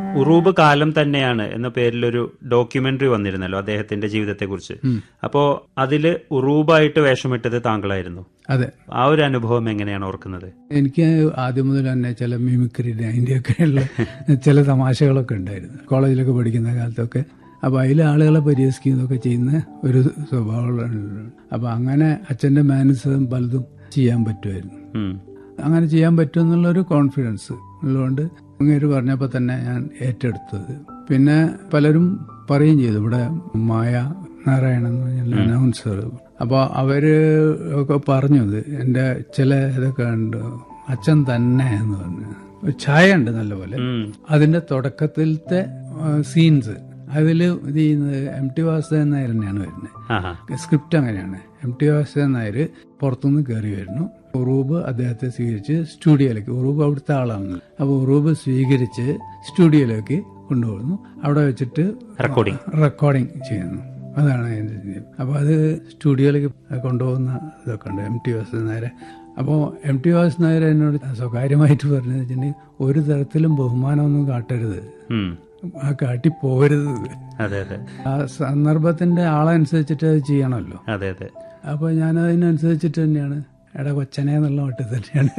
ഉറൂബ് കാലം തന്നെയാണ് എന്ന പേരിലൊരു ഡോക്യുമെന്ററി വന്നിരുന്നല്ലോ അദ്ദേഹത്തിന്റെ ജീവിതത്തെക്കുറിച്ച് അപ്പോ അതില് ഉറൂബായിട്ട് വേഷമിട്ടത് താങ്കളായിരുന്നു അതെ ആ ഒരു അനുഭവം എങ്ങനെയാണ് ഓർക്കുന്നത് എനിക്ക് ആദ്യം മുതൽ തന്നെ ചില മിമിക്രിയുടെ അതിൻ്റെയൊക്കെയുള്ള ചില തമാശകളൊക്കെ ഉണ്ടായിരുന്നു കോളേജിലൊക്കെ പഠിക്കുന്ന കാലത്തൊക്കെ അപ്പൊ അതിൽ ആളുകളെ പരിഹസിക്കുന്നതൊക്കെ ചെയ്യുന്ന ഒരു സ്വഭാവമുള്ള അപ്പൊ അങ്ങനെ അച്ഛന്റെ മാനസികം പലതും ചെയ്യാൻ പറ്റുമായിരുന്നു ഉം. അങ്ങനെ ചെയ്യാൻ പറ്റും എന്നുള്ളൊരു കോൺഫിഡൻസ് ഉള്ളതുകൊണ്ട് അങ്ങേര് പറഞ്ഞപ്പോൾ തന്നെ ഞാൻ ഏറ്റെടുത്തത് പിന്നെ പലരും പറയുകയും ചെയ്തു ഇവിടെ മായ നാരായണൻ എന്ന് പറഞ്ഞ അനൗൺസർ അപ്പോൾ അവര് ഒക്കെ പറഞ്ഞത് എൻ്റെ ചില ഇതൊക്കെ ഉണ്ട് അച്ഛൻ തന്നെ എന്ന് പറഞ്ഞു ഒരു ഛായ ഉണ്ട് നല്ലപോലെ ഉം. അതിന്റെ തുടക്കത്തിലത്തെ സീൻസ് അതിൽ ഇത് ചെയ്യുന്നത് എം ടി വാസുദേവൻ നായർ തന്നെയാണ് വരുന്നത് ആഹാ സ്ക്രിപ്റ്റ് അങ്ങനെയാണ് എം ടി വാസുദേവൻ നായർ പുറത്തുനിന്ന് കയറി വരുന്നു ഉറൂബ് അദ്ദേഹത്തെ സ്വീകരിച്ച് സ്റ്റുഡിയോയിലേക്ക് ഉറൂബ് അവിടുത്തെ ആളാണ് അപ്പോൾ ഉറൂബ് സ്വീകരിച്ച് സ്റ്റുഡിയോയിലേക്ക് കൊണ്ടുപോകുന്നു അവിടെ വെച്ചിട്ട് റെക്കോർഡിംഗ് റെക്കോർഡിംഗ് ചെയ്യുന്നു അതാണ് അതിന്റെ രീതി. അപ്പോൾ അത് സ്റ്റുഡിയോയിലേക്ക് കൊണ്ടുപോകുന്ന ഇതൊക്കെ ഉണ്ട് എം ടി വാസുദേവൻ നായരെ അപ്പോൾ എം ടി വാസുദേവൻ നായർ എന്നോട് സ്വകാര്യമായിട്ട് പറഞ്ഞത് വെച്ചിട്ടുണ്ടെങ്കിൽ ഒരു തരത്തിലും ബഹുമാനമൊന്നും കാട്ടരുത് ഉം. ആ കാട്ടി പോകരുത് അതെ അതെ ആ സന്ദർഭത്തിന്റെ ആളനുസരിച്ചിട്ട് അത് ചെയ്യണമല്ലോ അതെ അതെ അപ്പൊ ഞാൻ അതിനനുസരിച്ചിട്ട് തന്നെയാണ് എടാ കൊച്ചനെ എന്നുള്ള മട്ടിൽ തന്നെയാണ്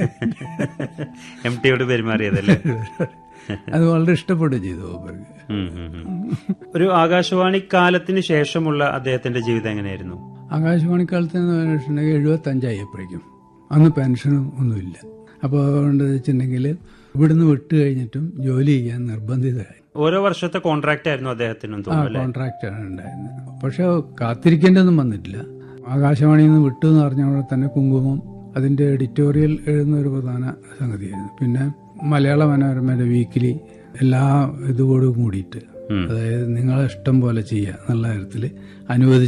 എം ടിയോട് പെരുമാറിയതല്ലേ അത് വളരെ ഇഷ്ടപ്പെടുകയും ചെയ്തു മൂപ്പർക്ക്. ഉം, ഉം, ഉം. ഒരു ആകാശവാണി കാലത്തിന് ശേഷമുള്ള അദ്ദേഹത്തിന്റെ ജീവിതം എങ്ങനെയായിരുന്നു ആകാശവാണി കാലത്ത് എന്ന് പറഞ്ഞിട്ടുണ്ടെങ്കിൽ എഴുപത്തി അഞ്ചായപ്പോഴേക്കും അന്ന് പെൻഷനും ഒന്നുമില്ല അപ്പോൾ അതുകൊണ്ട് വെച്ചിട്ടുണ്ടെങ്കിൽ ഇവിടുന്ന് വിട്ട് കഴിഞ്ഞിട്ടും ജോലി ചെയ്യാൻ നിർബന്ധിതരായി ഓരോ വർഷത്തെ കോൺട്രാക്ട് ആയിരുന്നു അദ്ദേഹത്തിനും ആ തോന്നുന്നു അല്ലേ കോൺട്രാക്റ്റ് ആണ് ഉണ്ടായിരുന്നത് പക്ഷെ കാത്തിരിക്കേണ്ടതൊന്നും വന്നിട്ടില്ല ആകാശവാണിയിൽ നിന്ന് വിട്ടു എന്ന് പറഞ്ഞ തന്നെ കുങ്കുമം അതിന്റെ എഡിറ്റോറിയൽ എഴുതുന്ന ഒരു പ്രധാന സംഗതിയായിരുന്നു പിന്നെ മലയാള മനോരമയുടെ വീക്കിലി എല്ലാ ഇതോടും കൂടിയിട്ട് ഉം. അതായത് നിങ്ങളെ ഇഷ്ടം പോലെ ചെയ്യുക എന്നുള്ള കാര്യത്തിൽ അനുവദിച്ചു